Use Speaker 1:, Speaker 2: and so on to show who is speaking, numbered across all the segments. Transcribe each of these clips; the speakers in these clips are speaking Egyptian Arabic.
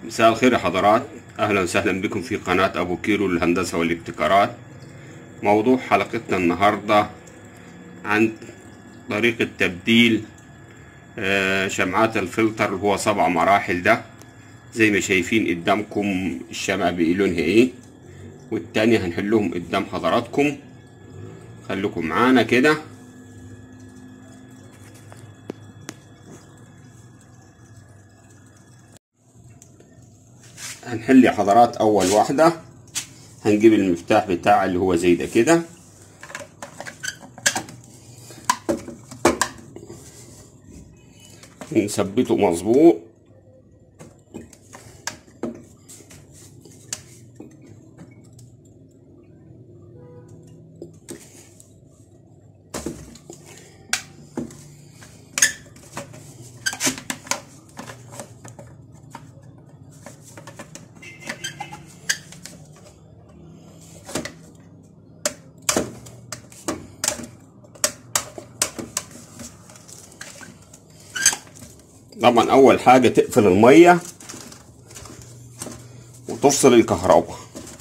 Speaker 1: مساء الخير يا حضرات اهلا وسهلا بكم في قناة ابو كيرو للهندسة والابتكارات موضوع حلقتنا النهاردة عن طريقة تبديل آه، شمعات الفلتر اللي هو سبع مراحل ده زي ما شايفين قدامكم الشمعة بقي لونها ايه والتانية هنحلهم قدام حضراتكم خليكم معانا كده هنحل يا حضرات اول واحدة هنجيب المفتاح بتاع اللي هو زي ده كده نثبته مظبوط طبعا اول حاجة تقفل المية وتفصل الكهرباء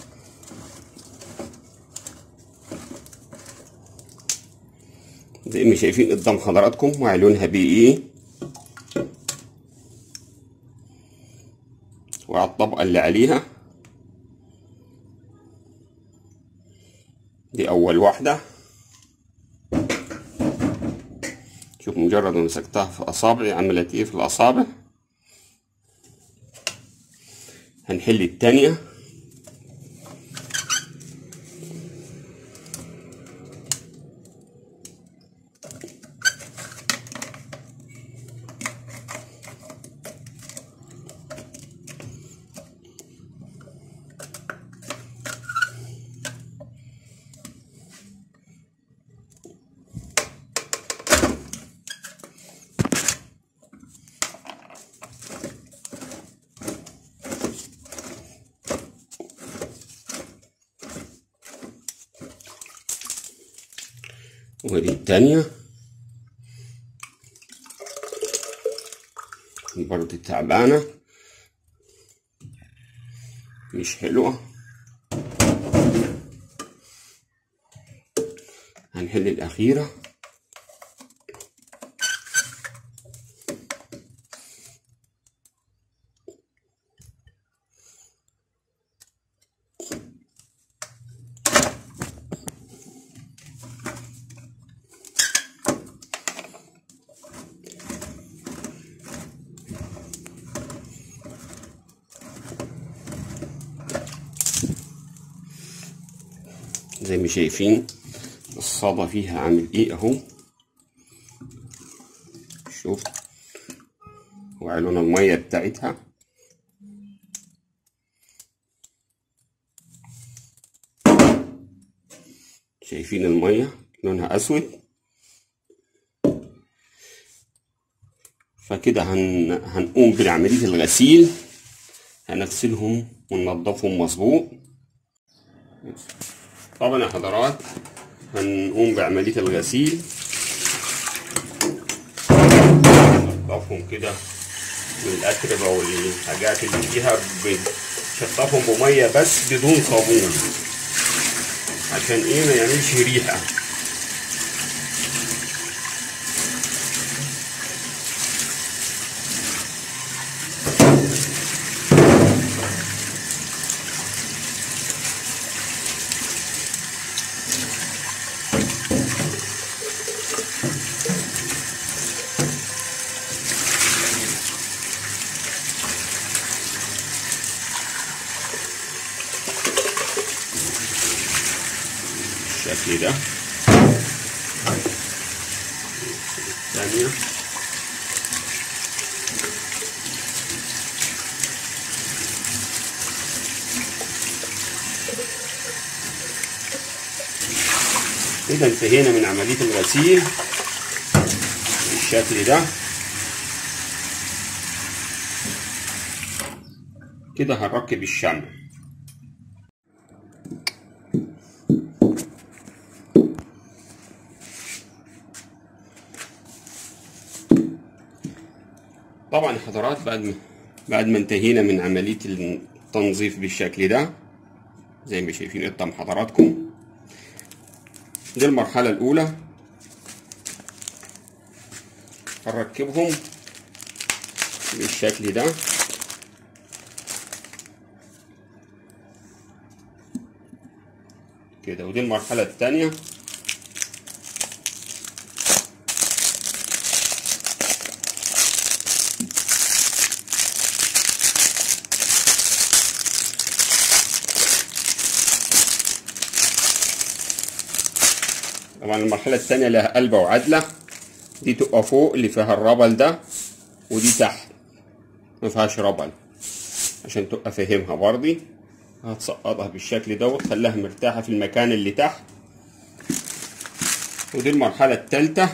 Speaker 1: زي ما شايفين قدام حضراتكم وعلونها بيه ايه وعلى الطبقة اللي عليها دي اول واحدة شوف مجرد ما مسكتها في اصابعي عملت ايه في الاصابع هنحل التانية ودي التانية برضه تعبانة مش حلوة هنحل الأخيرة زي ما شايفين الصدى فيها عامل ايه اهو شوف وعلون المية بتاعتها شايفين المية لونها اسود فكده هن... هنقوم بعملية الغسيل هنغسلهم وننضفهم مظبوط طبعا يا حضرات هنقوم بعملية الغسيل ننضفهم كده من الأتربة والحاجات اللي فيها بنشطفهم بمية بس بدون صابون عشان ايه ما يعملش ريحة بالشكل ده الثانية كده انتهينا من عملية الغسيل بالشكل ده كده هنركب الشمع طبعا يا حضرات بعد ما بعد ما انتهينا من عملية التنظيف بالشكل ده زي ما شايفين قدام حضراتكم دي المرحلة الأولى هنركبهم بالشكل ده كده ودي المرحلة التانية طبعا المرحلة التانية لها قلبة وعدلة دي تبقى فوق اللي فيها الربل ده ودي تحت ما فيهاش ربل عشان تبقى فاهمها برضي هتسقطها بالشكل ده وتخليها مرتاحة في المكان اللي تحت ودي المرحلة التالتة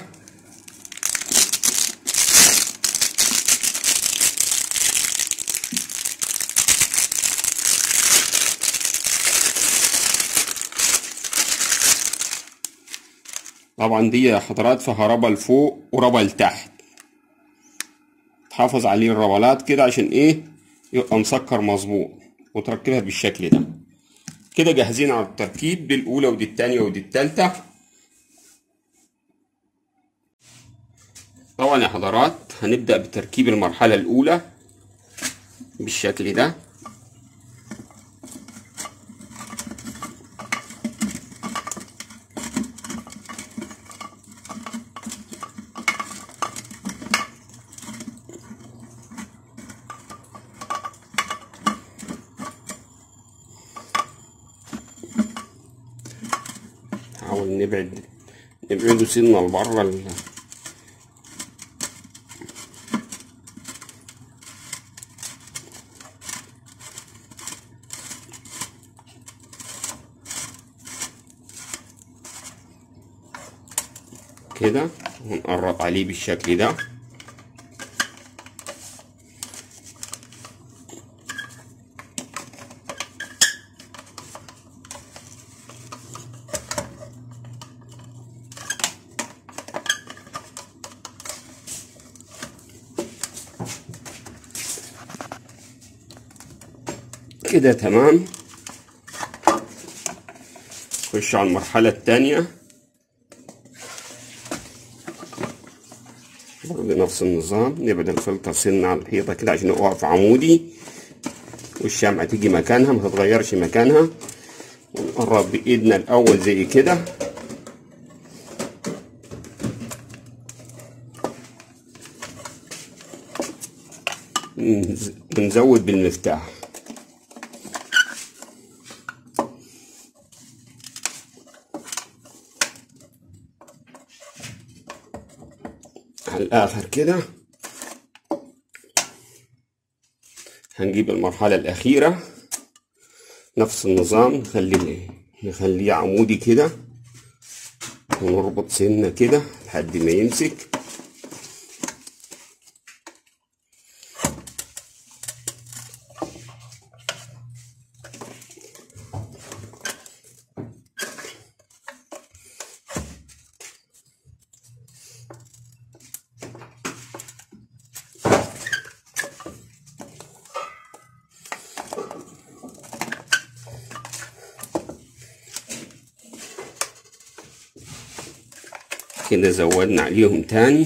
Speaker 1: طبعا دي يا حضرات فيها ربل فوق وربل تحت تحافظ عليه الربلات كده عشان ايه يبقى مسكر مظبوط وتركبها بالشكل ده كده جاهزين على التركيب دي الاولى ودي التانية ودي التالتة طبعا يا حضرات هنبدأ بتركيب المرحلة الاولى بالشكل ده نحاول نبعد نبعده سنة لبره ال... كده ونقرب عليه بالشكل ده كده تمام خش على المرحلة التانية برضه نفس النظام نبعد الفلتر سنة على الحيطة كده عشان يقف عمودي والشمعة تيجي مكانها ما تتغيرش مكانها ونقرب بإيدنا الأول زي كده ونزود بالمفتاح على الآخر كده هنجيب المرحلة الأخيرة نفس النظام نخليه نخليه عمودي كده ونربط سنة كده لحد ما يمسك كده زودنا عليهم تاني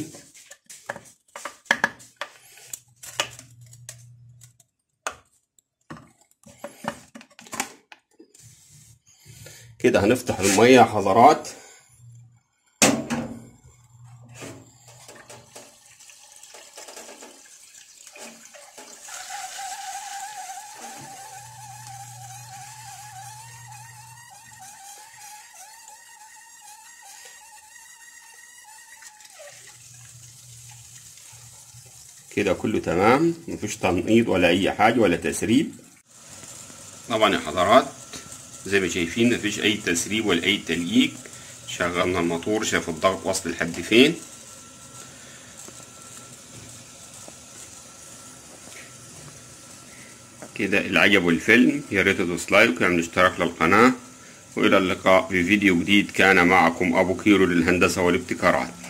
Speaker 1: كده هنفتح المية يا حضرات كده كله تمام مفيش تنقيط ولا اي حاجه ولا تسريب طبعا يا حضرات زي ما شايفين مفيش اي تسريب ولا اي تلييق شغلنا الموتور شاف الضغط واصل لحد فين كده اللي عجبه الفيلم يا ريت تدوس لايك ويعمل اشتراك للقناه والى اللقاء في فيديو جديد كان معكم ابو كيرو للهندسه والابتكارات